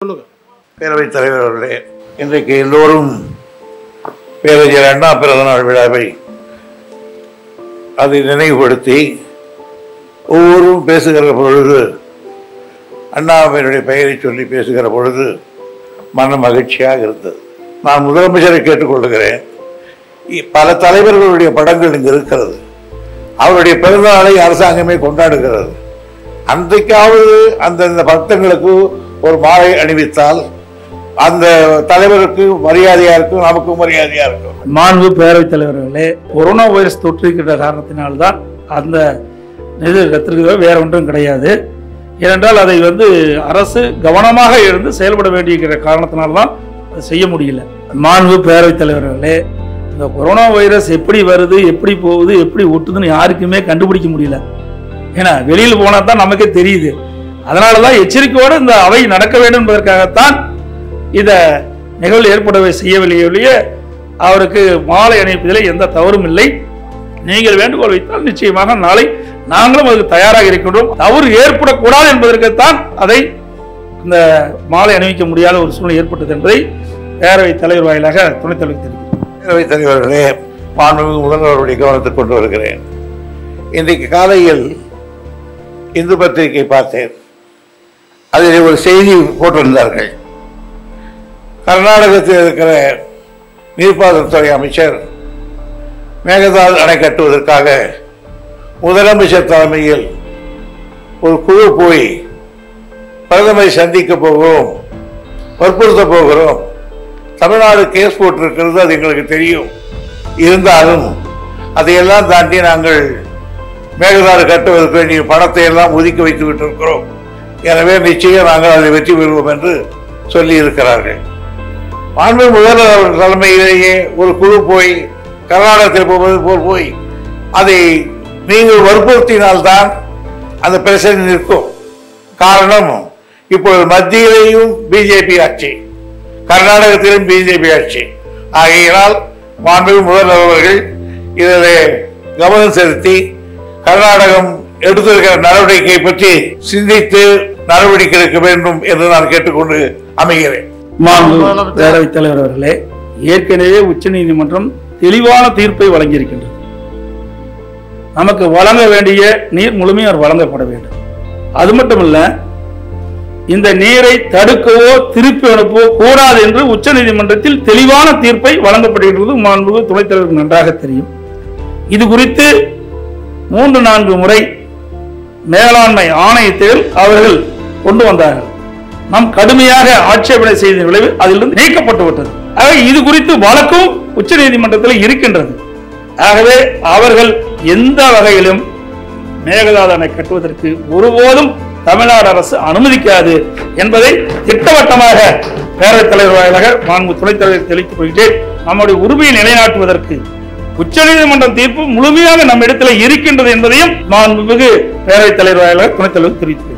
சொல்லுங்க பேரவைத் தலைவர் அவர்களே இன்றைக்கு எல்லோரும் பேரறிஞர் அண்ணா பிறந்தநாள் விழாவை அதை நினைவுபடுத்தி ஒவ்வொருவரும் பேசுகிற பொழுது அண்ணாவினுடைய பெயரை சொல்லி பேசுகிற பொழுது மன மகிழ்ச்சியாக இருந்தது நான் முதலமைச்சரை கேட்டுக்கொள்கிறேன் இ- பல தலைவர்களுடைய படங்கள் இங்கு இருக்கிறது அவருடைய பிறந்தநாளை அரசாங்கமே கொண்டாடுகிறது அன்றைக்காவது அந்தந்த பக்தங்களுக்கு ஒரு மாலை அணிவித்தால் அந்த தலைவருக்கு மரியாதையா இருக்கும் நமக்கும் மரியாதையா இருக்கும் மாண்பு பேரவைத் தலைவர்களே கொரோனா வைரஸ் தொற்றிருக்கின்ற காரணத்தினால்தான் அந்த இது கத்திருக்கிறதோ வேற ஒன்றும் கிடையாது ஏனென்றால் அதை வந்து அரசு கவனமாக இருந்து செயல்பட வேண்டியிருக்கிற காரணத்தினால்தான் அதை செய்ய முடியல மாண்பு பேரவைத் தலைவர்களே இந்த கொரோனா வைரஸ் எப்படி வருது எப்படி போகுது எப்படி ஒட்டுதுன்னு யாருக்குமே கண்டுபிடிக்க முடியல ஏன்னா வெளியில் போனா தான் நமக்கே தெரியுது அதனால தான் எச்சரிக்கையோடு இந்த அவை நடக்க வேண்டும் என்பதற்காகத்தான் இதை நிகழ்வு ஏற்படவே செய்யவில்லையே ஒழிய அவருக்கு மாலை அணிவிப்பதில் எந்த தவறும் இல்லை நீங்கள் வேண்டுகோள் வைத்தால் நிச்சயமாக நாளை நாங்களும் அதுக்கு தயாராக இருக்கின்றோம் தவறு ஏற்படக்கூடாது என்பதற்குத்தான் அதை இந்த மாலை அணிவிக்க முடியாத ஒரு சூழ்நிலை ஏற்பட்டது என்பதை பேரவைத் தலைவர் வாயிலாக துணைத் தலைவர் தெரிவிக்கிறேன் பேரவைத் தலைவர்களே மாண்புமிகு முதல்வருடைய கவனத்துக்கு கொண்டு வருகிறேன் இன்றைக்கு காலையில் இந்து பத்திரிகை பார்த்தேன் அதில் ஒரு செய்தி போட்டிருந்தார்கள் கர்நாடகத்தில் இருக்கிற நீர்ப்பாசனத்துறை அமைச்சர் மேகதாது அணை கட்டுவதற்காக முதலமைச்சர் தலைமையில் ஒரு குழு போய் பிரதமரை சந்திக்க போகிறோம் வற்புறுத்த போகிறோம் தமிழ்நாடு கேஸ் போட்டிருக்கிறது அது எங்களுக்கு தெரியும் இருந்தாலும் அதையெல்லாம் தாண்டி நாங்கள் மேகதாடு கட்டுவதற்கு வேண்டிய பணத்தை எல்லாம் ஒதுக்கி வைத்து விட்டிருக்கிறோம் எனவே நிச்சயம் நாங்கள் அதை வெற்றி பெறுவோம் என்று சொல்லி இருக்கிறார்கள் மாண்பு முதல்வர் அவர்கள் தலைமையிலேயே ஒரு குழு போய் கர்நாடகத்தில் போவது போல் போய் அதை நீங்கள் வற்புறுத்தினால்தான் அந்த பிரச்சனை நிற்கும் காரணம் இப்பொழுது மத்தியிலேயும் பிஜேபி ஆட்சி கர்நாடகத்திலும் பிஜேபி ஆட்சி ஆகையினால் மாண்பு முதல்வர் அவர்கள் இதில் கவனம் செலுத்தி கர்நாடகம் எடுத்திருக்கிற நடவடிக்கை பற்றி சிந்தித்து நடவடிக்கை எடுக்க வேண்டும் என்று நான் கேட்டுக்கொண்டு அமைகிறேன் மாண்பு பேரவைத் தலைவர் அவர்களே ஏற்கனவே உச்சநீதிமன்றம் தெளிவான தீர்ப்பை வழங்கியிருக்கின்றது நமக்கு வழங்க வேண்டிய நீர் முழுமையாக வழங்கப்பட வேண்டும் அது மட்டுமல்ல இந்த நீரை தடுக்கவோ திருப்பி அனுப்பவோ கூடாது என்று உச்சநீதிமன்றத்தில் தெளிவான தீர்ப்பை வழங்கப்படுகிறது மாண்பு துணைத் தலைவருக்கு நன்றாக தெரியும் இது குறித்து மூன்று நான்கு முறை மேலாண்மை ஆணையத்தில் அவர்கள் கொண்டு வந்தார்கள் நாம் கடுமையாக ஆட்சேபனை செய்த விளைவு அதிலிருந்து நீக்கப்பட்டு விட்டது ஆகவே இது குறித்து வழக்கும் உச்ச நீதிமன்றத்தில் இருக்கின்றது ஆகவே அவர்கள் எந்த வகையிலும் மேகதாது அணை கட்டுவதற்கு ஒருபோதும் தமிழ்நாடு அரசு அனுமதிக்காது என்பதை திட்டவட்டமாக பேரவைத் தலைவர் வாயிலாக மாண்பு துணைத் தலைவர் தெளித்துக் கொள்கிறேன் நம்முடைய உரிமையை நிலைநாட்டுவதற்கு உச்சநீதிமன்றம் தீர்ப்பு முழுமையாக நம்ம இடத்துல இருக்கின்றது என்பதையும் மாண்புமிகு பேரவைத் தலைவர் வாயிலாக துணைத் தலைவர் தெரிவித்துக் கொள்கிறேன்